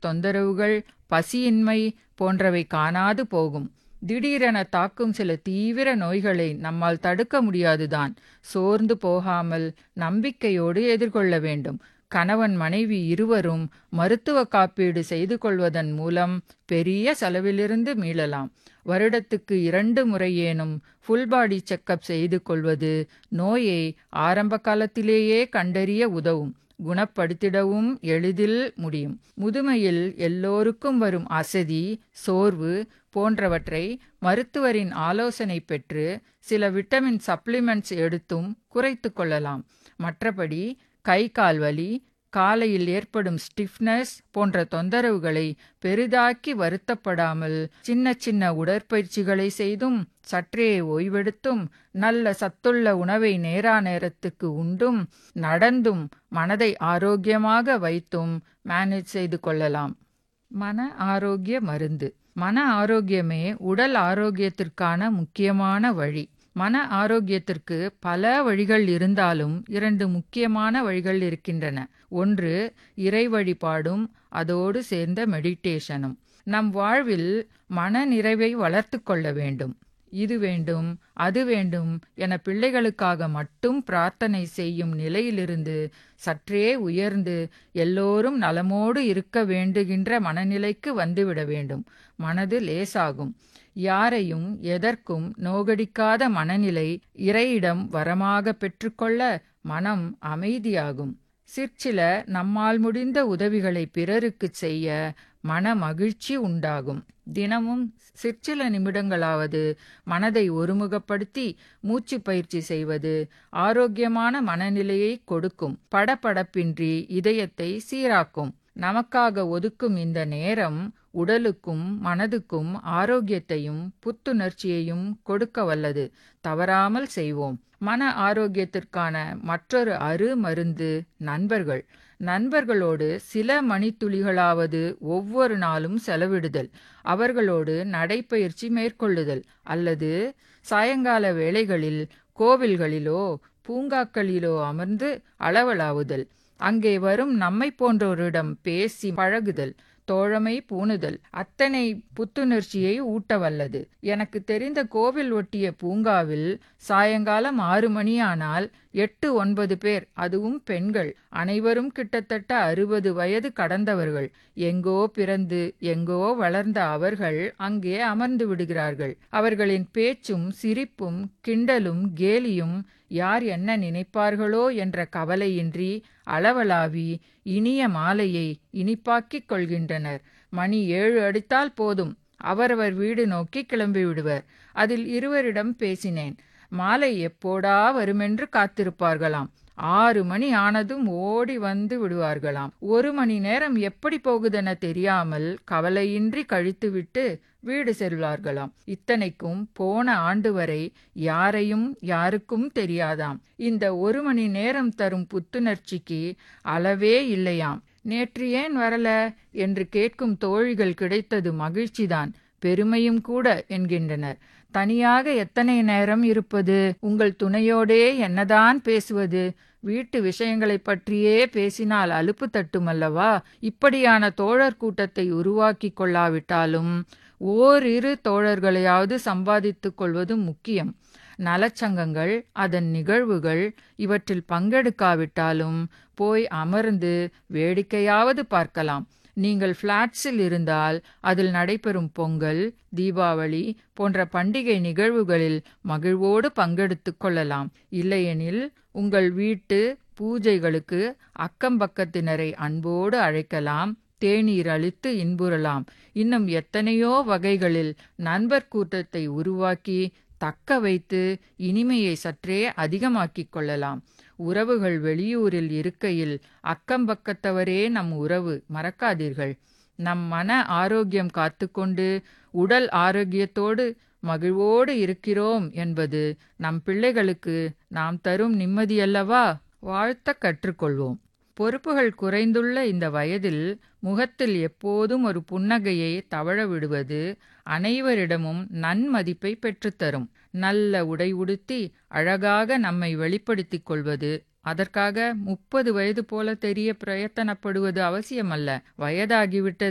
தொந்தரவுகள் பசியின்மை போன்றவை காணாது போகும் திடீரென தாக்கும் சில தீவிர நோய்களை நம்மால் தடுக்க முடியாதுதான் சோர்ந்து போகாமல் நம்பிக்கையோடு எதிர்கொள்ள வேண்டும் கணவன் மனைவி இருவரும் மருத்துவ காப்பீடு செய்து கொள்வதன் மூலம் பெரிய செலவிலிருந்து மீளலாம் வருடத்துக்கு இரண்டு முறையேனும் ஃபுல் பாடி செக்கப் செய்து கொள்வது நோயை ஆரம்ப காலத்திலேயே கண்டறிய உதவும் குணப்படுத்திடவும் எளிதில் முடியும் முதுமையில் எல்லோருக்கும் வரும் அசதி சோர்வு போன்றவற்றை மருத்துவரின் ஆலோசனை பெற்று சில விட்டமின் சப்ளிமெண்ட்ஸ் எடுத்தும் குறைத்து கொள்ளலாம் மற்றபடி கை கால் வலி காலையில் ஏற்படும் ஸ்டிஃப்னஸ் போன்ற தொந்தரவுகளை பெரிதாக்கி வருத்தப்படாமல் சின்ன சின்ன உடற்பயிற்சிகளை செய்தும் சற்றே ஓய்வெடுத்தும் நல்ல சத்துள்ள உணவை நேரா நேரத்துக்கு உண்டும் நடந்தும் மனதை ஆரோக்கியமாக வைத்தும் மேனேஜ் செய்து கொள்ளலாம் மன ஆரோக்கிய மருந்து மன ஆரோக்கியமே உடல் ஆரோக்கியத்திற்கான முக்கியமான வழி மன ஆரோக்கியத்திற்கு பல வழிகள் இருந்தாலும் இரண்டு முக்கியமான வழிகள் இருக்கின்றன ஒன்று இறை வழிபாடும் அதோடு சேர்ந்த மெடிடேஷனும் நம் வாழ்வில் மன நிறைவை வளர்த்து கொள்ள வேண்டும் இது வேண்டும் அது வேண்டும் என பிள்ளைகளுக்காக மட்டும் பிரார்த்தனை செய்யும் நிலையிலிருந்து சற்றே உயர்ந்து எல்லோரும் நலமோடு இருக்க வேண்டுகின்ற மனநிலைக்கு வந்துவிட வேண்டும் மனது லேசாகும் யாரையும் எதற்கும் நோகடிக்காத மனநிலை இறையிடம் வரமாக பெற்றுக்கொள்ள மனம் அமைதியாகும் சிற்சில நம்மால் முடிந்த உதவிகளை பிறருக்கு செய்ய மன மகிழ்ச்சி உண்டாகும் தினமும் சிற்சில நிமிடங்களாவது மனதை ஒருமுகப்படுத்தி மூச்சு பயிற்சி செய்வது ஆரோக்கியமான மனநிலையை கொடுக்கும் படபடப்பின்றி இதயத்தை சீராக்கும் நமக்காக ஒதுக்கும் இந்த நேரம் உடலுக்கும் மனதுக்கும் ஆரோக்கியத்தையும் புத்துணர்ச்சியையும் கொடுக்க வல்லது தவறாமல் செய்வோம் மன ஆரோக்கியத்திற்கான மற்றொரு அரு மருந்து நண்பர்கள் நண்பர்களோடு சில மணித்துளிகளாவது ஒவ்வொரு நாளும் செலவிடுதல் அவர்களோடு நடைப்பயிற்சி மேற்கொள்ளுதல் அல்லது சாயங்கால வேளைகளில் கோவில்களிலோ பூங்காக்களிலோ அமர்ந்து அளவலாவுதல் அங்கே வரும் நம்மை போன்றோரிடம் பேசி பழகுதல் தோழமை பூணுதல் அத்தனை புத்துணர்ச்சியை ஊட்ட வல்லது எனக்கு தெரிந்த கோவில் ஒட்டிய பூங்காவில் சாயங்காலம் ஆறு மணியானால் எட்டு ஒன்பது பேர் அதுவும் பெண்கள் அனைவரும் கிட்டத்தட்ட அறுபது வயது கடந்தவர்கள் எங்கோ பிறந்து எங்கோ வளர்ந்த அவர்கள் அங்கே அமர்ந்து விடுகிறார்கள் அவர்களின் பேச்சும் சிரிப்பும் கிண்டலும் கேலியும் யார் என்ன நினைப்பார்களோ என்ற கவலையின்றி அளவலாவி இனிய மாலையை இனிப்பாக்கிக் கொள்கின்றனர் மணி ஏழு அடித்தால் போதும் அவரவர் வீடு நோக்கி கிளம்பி விடுவர் அதில் இருவரிடம் பேசினேன் மாலை எப்போடா வருமென்று காத்திருப்பார்களாம் ஆறு மணி ஆனதும் ஓடி வந்து விடுவார்களாம் ஒரு மணி நேரம் எப்படி போகுதென தெரியாமல் கவலையின்றி கழித்துவிட்டு வீடு செல்வார்களாம் இத்தனைக்கும் போன ஆண்டு வரை யாரையும் யாருக்கும் தெரியாதாம் இந்த ஒரு மணி நேரம் தரும் புத்துணர்ச்சிக்கு அளவே இல்லையாம் நேற்று ஏன் வரல என்று கேட்கும் தோழிகள் கிடைத்தது மகிழ்ச்சிதான் பெருமையும் கூட என்கின்றனர் தனியாக எத்தனை நேரம் இருப்பது உங்கள் துணையோடே என்னதான் பேசுவது வீட்டு விஷயங்களை பற்றியே பேசினால் அலுப்பு தட்டுமல்லவா இப்படியான தோழர் கூட்டத்தை உருவாக்கி கொள்ளாவிட்டாலும் ஓரிரு தோழர்களையாவது சம்பாதித்துக் கொள்வது முக்கியம் நலச்சங்கங்கள் அதன் நிகழ்வுகள் இவற்றில் பங்கெடுக்காவிட்டாலும் போய் அமர்ந்து வேடிக்கையாவது பார்க்கலாம் நீங்கள் ஃப்ளாட்ஸில் இருந்தால் அதில் நடைபெறும் பொங்கல் தீபாவளி போன்ற பண்டிகை நிகழ்வுகளில் மகிழ்வோடு பங்கெடுத்து கொள்ளலாம் இல்லையெனில் உங்கள் வீட்டு பூஜைகளுக்கு அக்கம்பக்கத்தினரை அன்போடு அழைக்கலாம் தேநீர் அளித்து இன்புறலாம் இன்னும் எத்தனையோ வகைகளில் நண்பர் கூட்டத்தை உருவாக்கி தக்க வைத்து இனிமையை சற்றே அதிகமாக்கிக் கொள்ளலாம் உறவுகள் வெளியூரில் இருக்கையில் அக்கம்பக்கத்தவரே நம் உறவு மறக்காதீர்கள் நம் மன ஆரோக்கியம் காத்துக்கொண்டு உடல் ஆரோக்கியத்தோடு மகிழ்வோடு இருக்கிறோம் என்பது நம் பிள்ளைகளுக்கு நாம் தரும் நிம்மதியல்லவா வாழ்த்த கற்றுக்கொள்வோம் பொறுப்புகள் குறைந்துள்ள இந்த வயதில் முகத்தில் எப்போதும் ஒரு புன்னகையை தவழ விடுவது அனைவரிடமும் நன்மதிப்பை பெற்றுத்தரும் நல்ல உடை உடுத்தி அழகாக நம்மை வெளிப்படுத்திக் கொள்வது அதற்காக முப்பது வயது போல தெரிய பிரயத்தனப்படுவது அவசியமல்ல வயதாகிவிட்ட